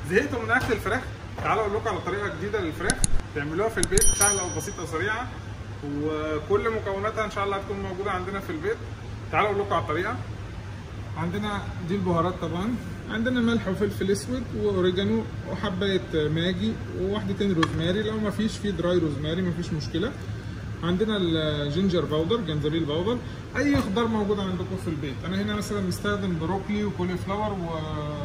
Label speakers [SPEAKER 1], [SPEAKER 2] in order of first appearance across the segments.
[SPEAKER 1] زهقتوا من اكل الفراخ تعالوا اقول لكم على طريقه جديده للفراخ تعملوها في البيت سهله وبسيطه وسريعه وكل مكوناتها ان شاء الله هتكون موجوده عندنا في البيت تعالوا اقول لكم على الطريقه عندنا دي البهارات طبعا عندنا ملح وفلفل اسود واوريجانو وحبايه ماجي وواحدتين روزماري لو ما فيش في دراي روزماري ما فيش مشكله عندنا الجينجر باودر جنزبيل باودر اي خضار موجود عندكم في البيت انا هنا مثلا مستخدم بروكلي وكولي فلاور و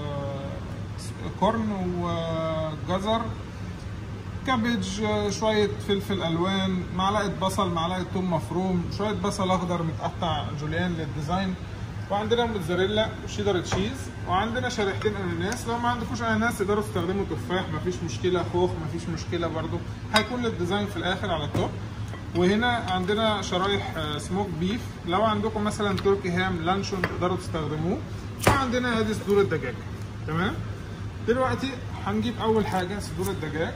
[SPEAKER 1] كورن وجزر كابج شوية فلفل ألوان معلقة بصل معلقة توم مفروم شوية بصل أخضر متقطع جوليان للديزاين وعندنا موتزاريلا وشيدر تشيز وعندنا شريحتين اناناس لو ما عندكوش اناناس تقدروا تستخدموا تفاح مفيش مشكله خوخ مفيش مشكله برضو هيكون للديزاين في الاخر على التوب وهنا عندنا شرايح سموك بيف لو عندكم مثلا تركي هام لانشون تقدروا تستخدموه وعندنا ادي صدور الدجاج تمام دلوقتي هنجيب اول حاجه صدور الدجاج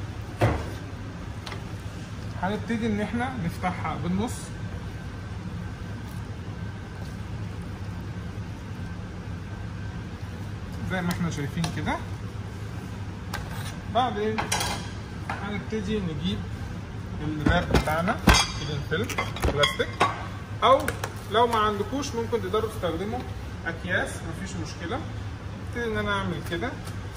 [SPEAKER 1] هنبتدي ان احنا نفتحها بالنص زي ما احنا شايفين كده بعدين هنبتدي نجيب الراب بتاعنا كده فيلم بلاستيك او لو ما عندكوش ممكن تقدروا تستخدموا اكياس مفيش مشكله ابتدي ان انا اعمل كده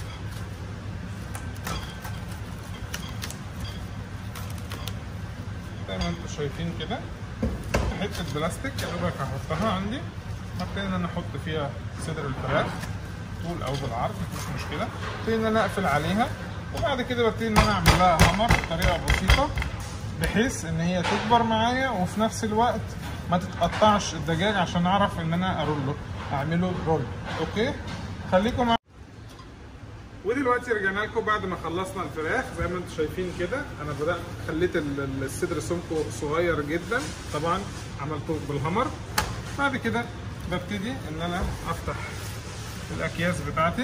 [SPEAKER 1] زي ما انتم شايفين كده حته بلاستيك يا دوبك هحطها عندي هبتدي ان انا احط فيها صدر الفراخ طول او بالعرض مفيش مشكله ابتدي ان انا اقفل عليها وبعد كده ببتدي ان انا اعمل لها همر بطريقه بسيطه بحيث ان هي تكبر معايا وفي نفس الوقت ما تتقطعش الدجاج عشان اعرف ان انا ارول اعمله رول اوكي خليكم معايا ودلوقتي رجعنا لكم بعد ما خلصنا الفراخ زي ما انتم شايفين كده انا بدات خليت الصدر سمكه صغير جدا طبعا عملته بالهمر بعد كده ببتدي ان انا افتح الاكياس بتاعتي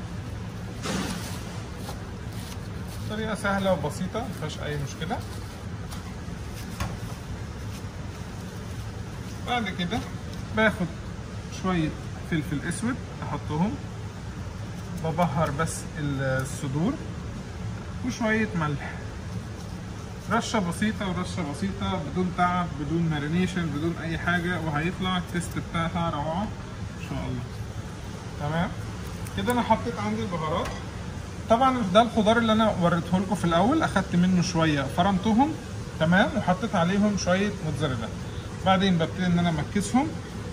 [SPEAKER 1] طريقه سهله وبسيطه مفيهاش اي مشكله بعد كده باخد شويه فلفل اسود احطهم ببهر بس الصدور وشويه ملح رشه بسيطه ورشه بسيطه بدون تعب بدون مارينيشن بدون اي حاجه وهيطلع التيست بتاعها روعه ان شاء الله تمام كده انا حطيت عندي البهارات طبعا ده الخضار اللي انا وريته لكم في الاول اخدت منه شويه فرمتهم تمام وحطيت عليهم شويه موتزاريلا بعدين ببتدي ان انا امكسهم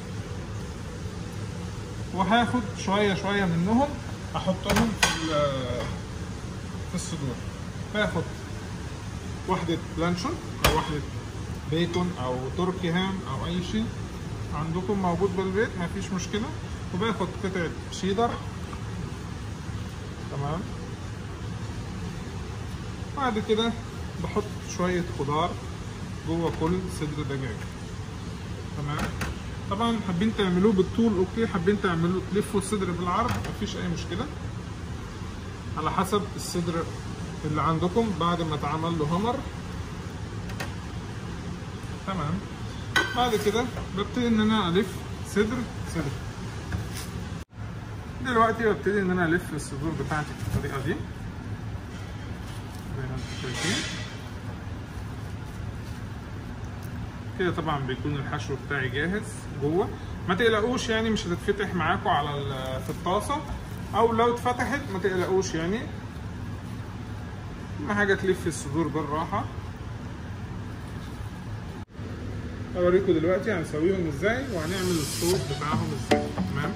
[SPEAKER 1] وهاخد شويه شويه منهم احطهم في في الصدور باخد واحده لانشون او واحده بيكون او تركي هام او اي شيء عندكم موجود بالبيت مفيش مشكله وباخد قطعه شيدر تمام بعد كده بحط شويه خضار جوه كل صدر دجاج تمام طبعا حابين تعملوه بالطول اوكي حابين تعملوه تلفوا الصدر بالعرض مفيش اي مشكله على حسب الصدر اللي عندكم بعد ما اتعمل له همر تمام بعد كده ببتدي ان انا الف صدر صدر دلوقتي ببتدي ان انا الف الصدور بتاعتي بالطريقه دي زي ما انتم شايفين كده طبعا بيكون الحشو بتاعي جاهز جوه ما تقلقوش يعني مش هتتفتح معاكم على في الطاسه او لو اتفتحت ما تقلقوش يعني اهم حاجه تلف الصدور بالراحه اوريكم دلوقتي هنسويهم ازاي وهنعمل الصوص بتاعهم ازاي تمام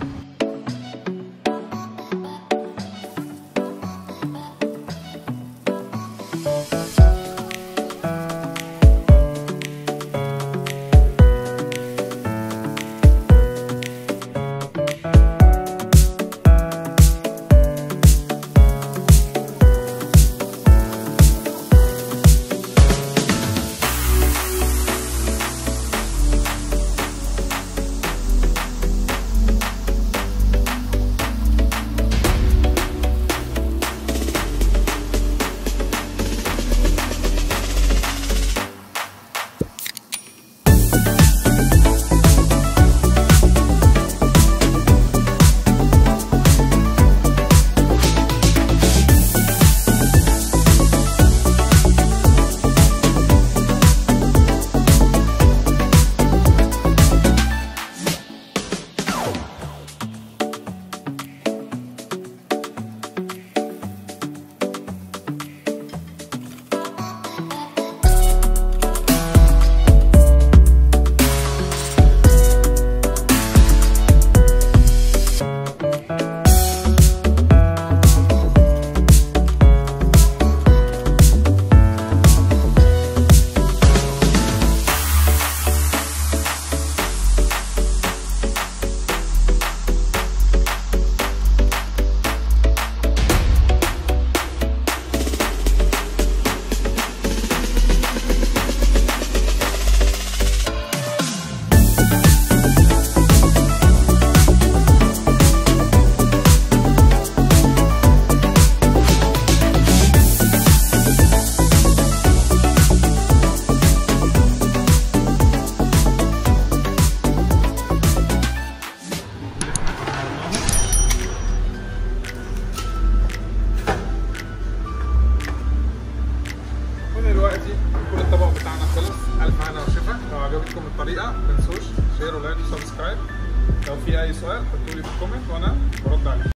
[SPEAKER 1] الف هنا وشفا لو عجبتكم الطريقه ما تنسوش شير ولايك وسبسكرايب لو في اي سؤال حطوا لي في الكومنت وانا برد عليه